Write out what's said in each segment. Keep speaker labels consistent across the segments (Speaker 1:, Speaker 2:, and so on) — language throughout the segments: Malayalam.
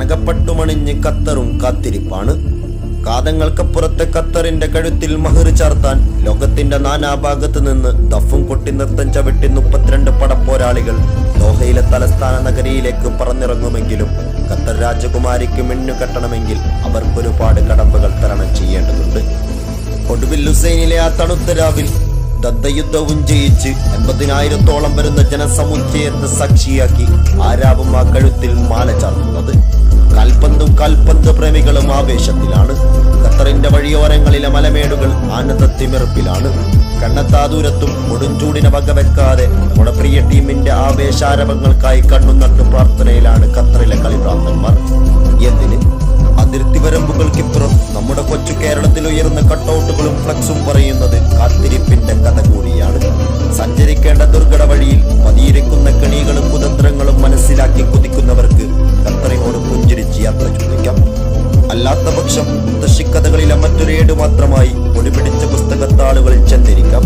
Speaker 1: കനകപ്പട്ടുമണിഞ്ഞ് ഖത്തറും കാത്തിരിപ്പാണ് കാതങ്ങൾക്കപ്പുറത്തെ ഖത്തറിന്റെ കഴുത്തിൽ മഹർ ചാർത്താൻ ലോകത്തിന്റെ നാനാഭാഗത്ത് നിന്ന് ദഫും കൊട്ടി നൃത്തം ചവിട്ടി മുപ്പത്തിരണ്ട് പടപ്പോരാളികൾ ദോഹയിലെ തലസ്ഥാന നഗരിയിലേക്ക് പറന്നിറങ്ങുമെങ്കിലും ഖത്തർ രാജകുമാരിക്ക് മിന്നു കെട്ടണമെങ്കിൽ അവർക്കൊരുപാട് കടമ്പകൾ തരണം ചെയ്യേണ്ടതുണ്ട് ഒടുവിൽ ഹുസൈനിലെ ആ തണുത്ത രാവിൽ ദന്തയുദ്ധവും ജയിച്ച് അൻപതിനായിരത്തോളം വരുന്ന ജനസമുച്ചയത്തെ സാക്ഷിയാക്കി ആരാവും ആ കഴുത്തിൽ മാല ചാർത്തുന്നത് കാൽപന്തും കാൽപന്ത് പ്രേമികളും ആവേശത്തിലാണ് ഖത്തറിന്റെ വഴിയോരങ്ങളിലെ മലമേടുകൾ ആനന്ദത്തിമിറപ്പിലാണ് കണ്ണെത്താ ദൂരത്തും കൊടുംചൂടിനെ വകവെക്കാതെ നമ്മുടെ പ്രിയ ടീമിന്റെ ആവേശാരവങ്ങൾക്കായി കണ്ണുനട്ട് പ്രാർത്ഥനയിലാണ് ഖത്തറിലെ കളിപ്രാന്തന്മാർ എന്തിന് അതിർത്തി വരമ്പുകൾക്കിപ്പുറം നമ്മുടെ കൊച്ചു കേരളത്തിൽ ഉയർന്ന കട്ടൗട്ടുകളും ഫ്ലക്സും പറയുന്നത് കാത്തിരിപ്പിന്റെ കഥ കൂടിയാണ് സഞ്ചരിക്കേണ്ട ദുർഘട വഴിയിൽ പതിയിരിക്കുന്ന കെണികളും കുതന്ത്രങ്ങളും മനസ്സിലാക്കി കുതിക്കുന്നവർക്ക് ഖത്തറിനോട് പുഞ്ചിരിച്ച് യാത്ര ചോദിക്കാം അല്ലാത്ത പക്ഷം മുത്തശ്ശിക്കഥകളിലെ മറ്റൊരേട് മാത്രമായി പൊടിപിടിച്ച പുസ്തകത്താളുകളിൽ ചെന്നിരിക്കാം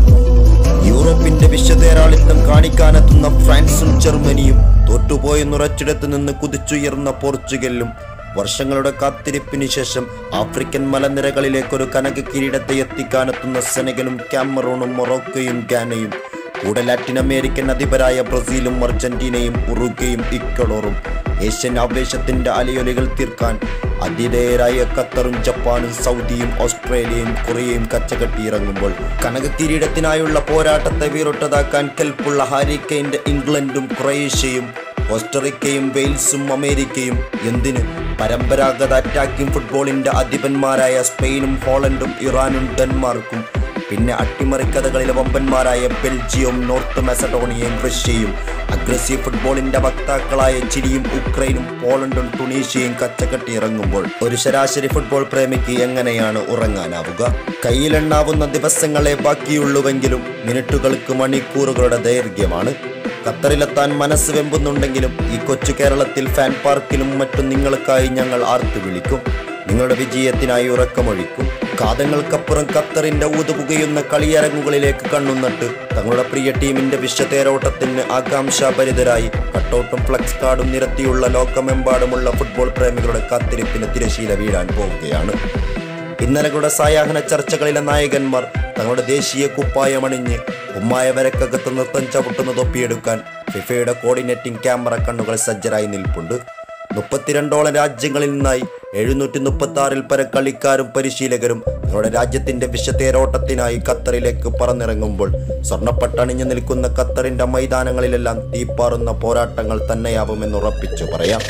Speaker 1: യൂറോപ്പിന്റെ വിശ്വതേരാളിത്തം കാണിക്കാനെത്തുന്ന ഫ്രാൻസും ജർമ്മനിയും തോറ്റുപോയെന്നുറച്ചിടത്ത് നിന്ന് കുതിച്ചുയർന്ന പോർച്ചുഗലും വർഷങ്ങളുടെ കാത്തിരിപ്പിന് ശേഷം ആഫ്രിക്കൻ മലനിരകളിലേക്കൊരു കനക കിരീടത്തെ എത്തിക്കാനെത്തുന്ന സെനഗലും ക്യാമറൂണും മൊറോക്കോയും ഗാനയും കൂടെ ലാറ്റിൻ അമേരിക്കൻ അധിപരായ ബ്രസീലും അർജന്റീനയും ഉറുഗയും ഇക്വഡോറും ഏഷ്യൻ ആവേശത്തിന്റെ അലയൊലികൾ തീർക്കാൻ അതിഥേയരായ ഖത്തറും ജപ്പാനും സൗദിയും ഓസ്ട്രേലിയയും കൊറിയയും കച്ചകെട്ടി ഇറങ്ങുമ്പോൾ കനക കിരീടത്തിനായുള്ള പോരാട്ടത്തെ വീറൊട്ടതാക്കാൻ കെൽപ്പുള്ള ഹാരിക്കെയിന്റെ ഇംഗ്ലണ്ടും ക്രൊയേഷ്യയും കോസ്റ്ററിക്കയും വെയിൽസും അമേരിക്കയും എന്തിന് പരമ്പരാഗത അറ്റാക്കിംഗ് ഫുട്ബോളിന്റെ അധിപന്മാരായ സ്പെയിനും ഹോളണ്ടും ഇറാനും ഡെൻമാർക്കും പിന്നെ അട്ടിമറിക്കഥകളിലെ വമ്പന്മാരായ ബെൽജിയവും നോർത്ത് മെസഡോണിയയും റഷ്യയും അഗ്രസീവ് ഫുട്ബോളിന്റെ വക്താക്കളായ ചിലിയും ഉക്രൈനും പോളണ്ടും ടുണീഷ്യയും കച്ചകെട്ടി ഇറങ്ങുമ്പോൾ ഒരു ശരാശരി ഫുട്ബോൾ പ്രേമിക്ക് എങ്ങനെയാണ് ഉറങ്ങാനാവുക കയ്യിലെണ്ണാവുന്ന ദിവസങ്ങളെ ബാക്കിയുള്ളുവെങ്കിലും മിനിറ്റുകൾക്ക് മണിക്കൂറുകളുടെ ദൈർഘ്യമാണ് ഖത്തറിലെത്താൻ മനസ്സ് വെമ്പുന്നുണ്ടെങ്കിലും ഈ കൊച്ചു കേരളത്തിൽ ഫാൻ പാർക്കിലും മറ്റും നിങ്ങൾക്കായി ഞങ്ങൾ ആർത്തു വിളിക്കും നിങ്ങളുടെ വിജയത്തിനായി ഉറക്കമൊഴിക്കും കാതങ്ങൾക്കപ്പുറം ഖത്തറിന്റെ ഊതുപുകയുന്ന കളിയരങ്ങുകളിലേക്ക് കണ്ണുനട്ട് തങ്ങളുടെ പ്രിയ ടീമിന്റെ വിശ്വതേരോട്ടത്തിന് ആകാംക്ഷാഭരിതരായി കട്ടൗട്ടും ഫ്ലക്സ് കാർഡും നിരത്തിയുള്ള ലോകമെമ്പാടുമുള്ള ഫുട്ബോൾ പ്രേമികളുടെ കാത്തിരിപ്പിന് തിരശീല വീഴാൻ പോവുകയാണ് ഇന്നലകളുടെ സായാഹ്ന ചർച്ചകളിലെ നായകന്മാർ തങ്ങളുടെ ദേശീയ കുപ്പായമണിഞ്ഞ് ഉമ്മായ വരക്കകത്ത് നൃത്തം ചവിട്ടുന്ന തൊപ്പിയെടുക്കാൻ ഫിഫയുടെ കോർഡിനേറ്റിംഗ് ക്യാമറ കണ്ണുകൾ സജ്ജരായി നിൽപ്പുണ്ട് മുപ്പത്തിരണ്ടോളം രാജ്യങ്ങളിൽ നിന്നായി എഴുന്നൂറ്റി മുപ്പത്തി ആറിൽ പര കളിക്കാരും പരിശീലകരും തങ്ങളുടെ രാജ്യത്തിന്റെ വിശ്വതേരോട്ടത്തിനായി ഖത്തറിലേക്ക് പറന്നിറങ്ങുമ്പോൾ സ്വർണ്ണപ്പട്ടണിഞ്ഞു നിൽക്കുന്ന ഖത്തറിന്റെ മൈതാനങ്ങളിലെല്ലാം തീപ്പാറുന്ന പോരാട്ടങ്ങൾ തന്നെയാവുമെന്ന് ഉറപ്പിച്ചു പറയാം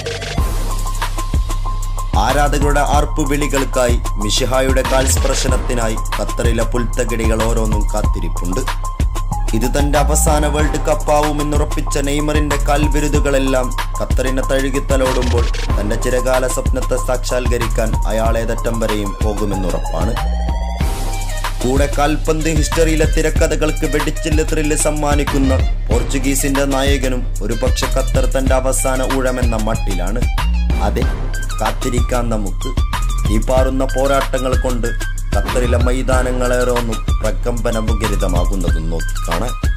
Speaker 1: ആരാധകരുടെ ആർപ്പുവിളികൾക്കായി മിഷിഹായുടെ കാൽസ്പർശനത്തിനായി ഖത്തറിലെ പുൽത്തകിടികൾ ഓരോന്നും കാത്തിരിപ്പുണ്ട് ഇത് തന്റെ അവസാന വേൾഡ് കപ്പാവുമെന്നുറപ്പിച്ച നെയ്മറിന്റെ കാൽവിരുതുകളെല്ലാം ഖത്തറിനെ തഴുകിത്തലോടുമ്പോൾ തന്റെ ചിരകാല സ്വപ്നത്തെ സാക്ഷാത്കരിക്കാൻ അയാളേതറ്റം വരെയും പോകുമെന്നുറപ്പാണ് കൂടെ കാൽപന്ത് ഹിസ്റ്ററിയിലെ തിരക്കഥകൾക്ക് വെടിച്ചില്ല ത്രില്ല് സമ്മാനിക്കുന്ന പോർച്ചുഗീസിന്റെ നായകനും ഒരു പക്ഷെ ഖത്തർ തന്റെ അവസാന ഊഴമെന്ന മട്ടിലാണ് അതെ കാത്തിരിക്കാൻ നമുക്ക് ഈ പാറുന്ന പോരാട്ടങ്ങൾ കൊണ്ട് ഖത്തറിലെ മൈതാനങ്ങളേറോന്നും പ്രകമ്പന മുഖരിതമാകുന്നതും നോക്കിക്കാണാൻ